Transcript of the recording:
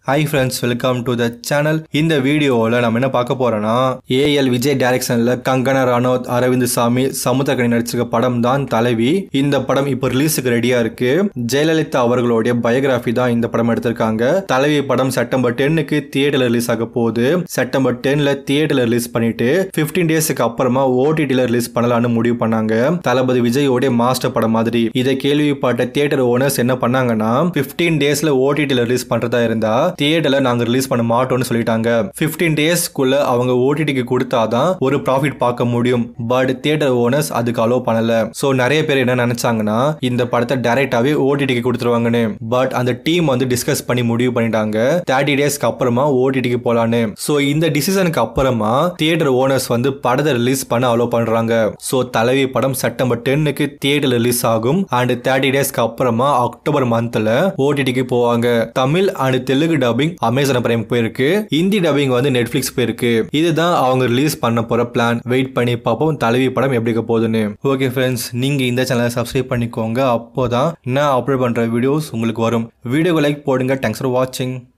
hi friends welcome to the channel இந்த வீடியோவில் நம்ம என்ன பார்க்க போறோம்னா ஏஎல் விஜய் டைரக்ஷனில் கங்கனா ரனோத் அரவிந்த் சாமி சமுத்திரக்கணி நடிச்சிருக்க படம் தான் தலைவி இந்த படம் இப்போ ரிலீஸுக்கு ரெடியா இருக்கு ஜெயலலிதா அவர்களுடைய பயோகிராஃபி தான் இந்த படம் எடுத்திருக்காங்க தலைவி படம் செப்டம்பர் டென்னுக்கு தியேட்டர்ல ரிலீஸ் ஆக போகுது செப்டம்பர் டென்ல தியேட்டர்ல ரிலீஸ் பண்ணிட்டு 15 டேஸ்க்கு அப்புறமா ஓடிடில ரிலீஸ் பண்ணலாம்னு முடிவு பண்ணாங்க தளபதி விஜயோடைய மாஸ்டர் படம் மாதிரி இதை கேள்விப்பட்ட தியேட்டர் ஓனர்ஸ் என்ன பண்ணாங்கன்னா 15 டேஸ்ல ஓடிடில ரிலீஸ் பண்றதா இருந்தா தியேட்டர்ல நாங்க ரிலீஸ் பண்ண மாட்டோம்னு சொல்லிட்டாங்க 15 டேஸ்க்குள்ள அவங்க ஓடிடிக்கு கொடுத்தாதான் ஒரு ப்ராஃபிட் பார்க்க முடியும் பட் தியேட்டர் ஓனர்ஸ் அதுக்கு அலோவ் பண்ணல சோ நிறைய பேர் என்ன நினைச்சாங்கன்னா இந்த படத்தை டைரக்டாவே ஓடிடிக்கு கொடுத்துருவாங்கன்னு பட் அந்த டீம் வந்து டிஸ்கஸ் பண்ணி முடிவு பண்ணிட்டாங்க தேர்ட்டி டேஸ்க்கு அப்புறமா ஓடிடிக்கு போலான்னு சோ இந்த டிசிஷனுக்கு அப்புறமா தியேட்டர் ஓனர்ஸ் வந்து படத்தை ரிலீஸ் பண்ண அலோவ் பண்றாங்க சோ தலைவி படம் செப்டம்பர் டென்னுக்கு தியேட்டர் ரிலீஸ் ஆகும் அண்ட் தேர்ட்டி டேஸ்க்கு அப்புறமா அக்டோபர் மந்த்ல ஓடிடிக்கு போவாங்க Tamil and Telugu dubbing Amazon Prime போயிருக்கு ஹிந்தி டப்பிங் வந்து நெட்ஃபிளிக்ஸ் போயிருக்கு இதுதான் அவங்க ரிலீஸ் பண்ண போற பிளான் வெயிட் பண்ணி பார்ப்போம் தலைவி படம் எப்படி இருக்க போகுதுன்னு ஓகே ஃப்ரெண்ட்ஸ் நீங்க இந்த சேனலை சப்ஸ்கிரைப் பண்ணிக்கோங்க அப்போதான் நான் அப்லோட் பண்ற வீடியோஸ் உங்களுக்கு வரும் வீடியோக்கு லைக் போடுங்க தேங்க்ஸ் ஃபார் வாட்சிங்